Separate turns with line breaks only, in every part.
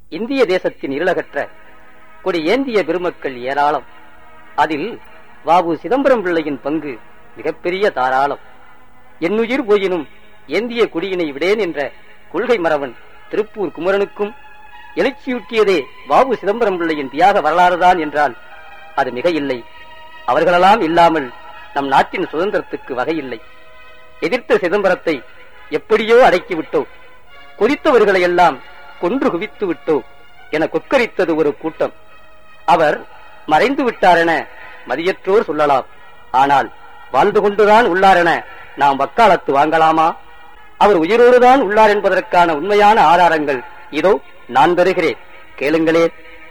இந்திய தேசத்தின் இருளகற்ற கொடி ஏந்திய பெருமக்கள் ஏராளம் அதில் வாவு சிதம்பரம் பிள்ளையின் பங்கு மிகப்பெரிய தாராளம் என்னுயிர் போயினும் ஏந்திய குடியினை விடேன் என்ற கொள்கை மறவன் திருப்பூர் குமரனுக்கும் எழுச்சியூட்டியதே வாவு சிதம்பரம் பிள்ளையின் தியாக வரலாறுதான் என்றால் அது மிக இல்லை அவர்களெல்லாம் இல்லாமல் நம் நாட்டின் சுதந்திரத்துக்கு வகையில்லை எதிர்த்த சிதம்பரத்தை எப்படியோ அடக்கிவிட்டோ கொதித்தவர்களை எல்லாம் கொன்று குவித்து விட்டோ என கொக்கரித்தது ஒரு கூட்டம் அவர் மறைந்து விட்டாரென மதியற்றோர் சொல்லலாம் ஆனால் வாழ்ந்து கொண்டுதான் உள்ளாரென நாம் வக்காலத்து வாங்கலாமா அவர் உயிரோடுதான் உள்ளார் என்பதற்கான உண்மையான ஆதாரங்கள் இதோ நான் தருகிறேன் கேளுங்களே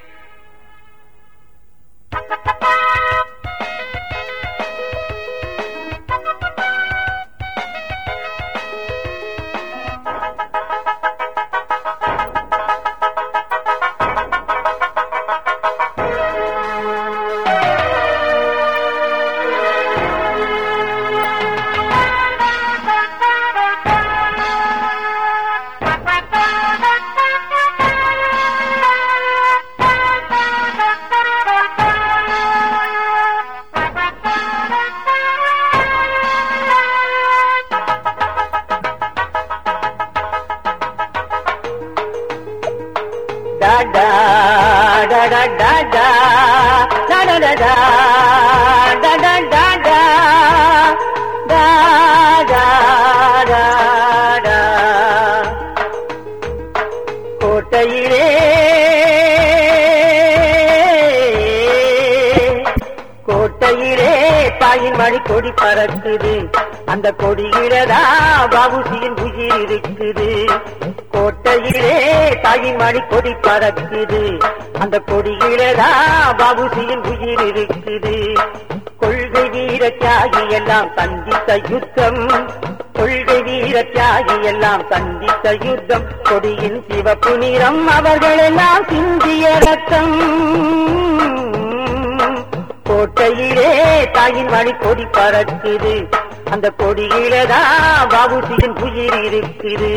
da da da da da da da da da da da da da da da da da da கோட்டையிலே கோட்டையிலே தாயின் மணி கொடி பறக்குது அந்த கொடியிலதா பாபுசியின் உயிர் இருக்குது கோட்டையிலே தாயின் மணி கொடி பறக்குது அந்த கொடியிலதா பாபுசியின் உயிர் இருக்குது கொள்கை வீர தியாகி எல்லாம் சந்தித்த யுத்தம் கொள்கை வீர தியாகி எல்லாம் சந்தித்த யுத்தம் கொடியின் சிவப்பு நிறம் அவர்கள் எல்லாம் சிந்திய ரத்தம் கோட்டையிலே தாயின் மணி கொடி பறக்குது அந்த கொடியிலதான் பாபுசியின் உயிர் இருக்குது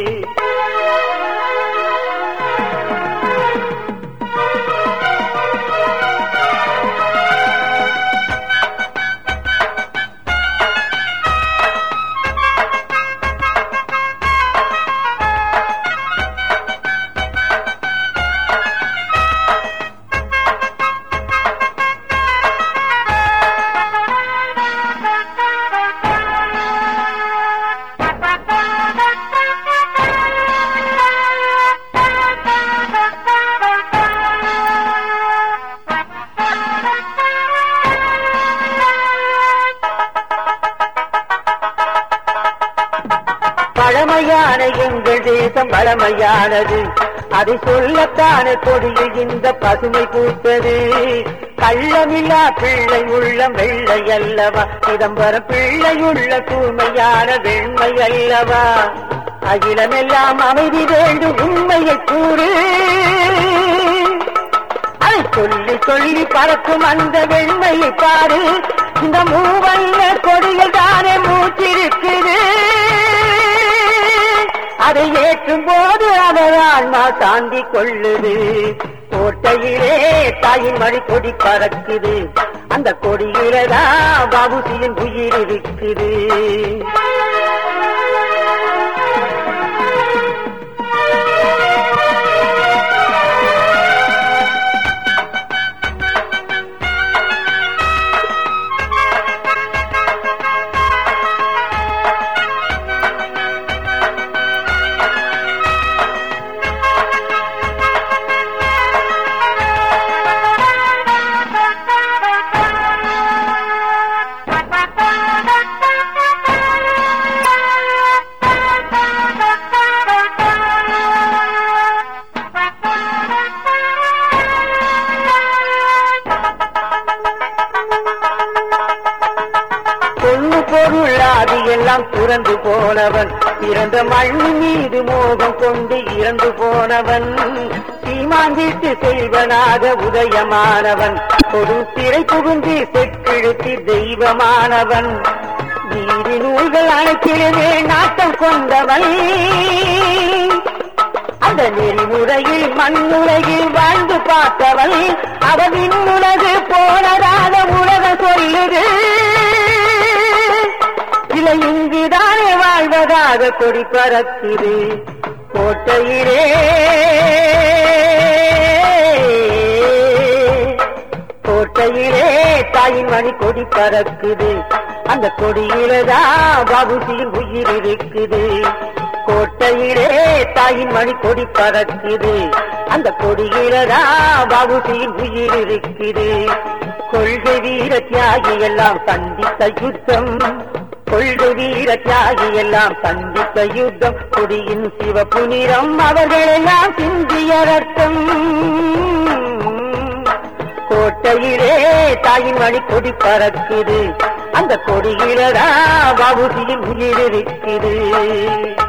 பழமையான எங்கள் தேசம் பழமையானது அதை சொல்லத்தானே கொடியில் இந்த பசுமை பூத்தது கள்ளமில்லா பிள்ளை உள்ளம் வெள்ளை அல்லவா சிதம்பரம் பிள்ளையுள்ள தூய்மையான வெண்மை அல்லவா அகிலமெல்லாம் அமைதி வேண்டும் உண்மையை கூறு அதை சொல்லி சொல்லி பறக்கும் அந்த வெண்மையை பாரு இந்த மூவல்ல கொடியில் தானே மூச்சிருக்குது அதை ஏற்றும் போது அவர் ஆன்மா சாந்தி கொள்ளுது கோட்டையிலே தாயின் மணி கொடி பறக்குது அந்த கொடியிலதான் பாபுசியின் உயிர் இருக்குது பொண்ணு பொருள் ஆதி எல்லாம் துறந்து போனவன் பிறந்த மண் மீது மோகம் கொண்டு இறந்து போனவன் சீமாந்திட்டு செல்வனாக உதயமானவன் ஒரு திரை புகுந்து செக்கிழுத்தி தெய்வமானவன் நீதி நூல்கள் அனைத்திலுமே நாட்டம் கொண்டவன் அந்த அந்த நெறிமுறையில் மண்ணுலகில் வாழ்ந்து பார்த்தவள் அவன் இன்னுலகு போனதாக உலக சொல்லுது சில இங்குதானே வாழ்வதாக கொடி பறக்குது கோட்டையிலே கோட்டையிலே தாயின் மணி கொடி பறக்குது அந்த கொடியிலதான் பாபுசியின் உயிர் இருக்குது கோட்டையிலே தாயின் மணி கொடி பறக்குது அந்த கொடியிலதான் பாபுசியின் உயிர் இருக்குது கொள்கை வீர தியாகி எல்லாம் சந்தித்த யுத்தம் கொள்கை வீர தியாகி எல்லாம் சந்தித்த யுத்தம் கொடியின் சிவப்பு நிறம் அவர்களெல்லாம் சிந்திய ரத்தம் கோட்டையிலே தாயின் மணி கொடி பறக்குது அந்த கொடியிலடா பாபுஜியின் உயிர் இருக்குது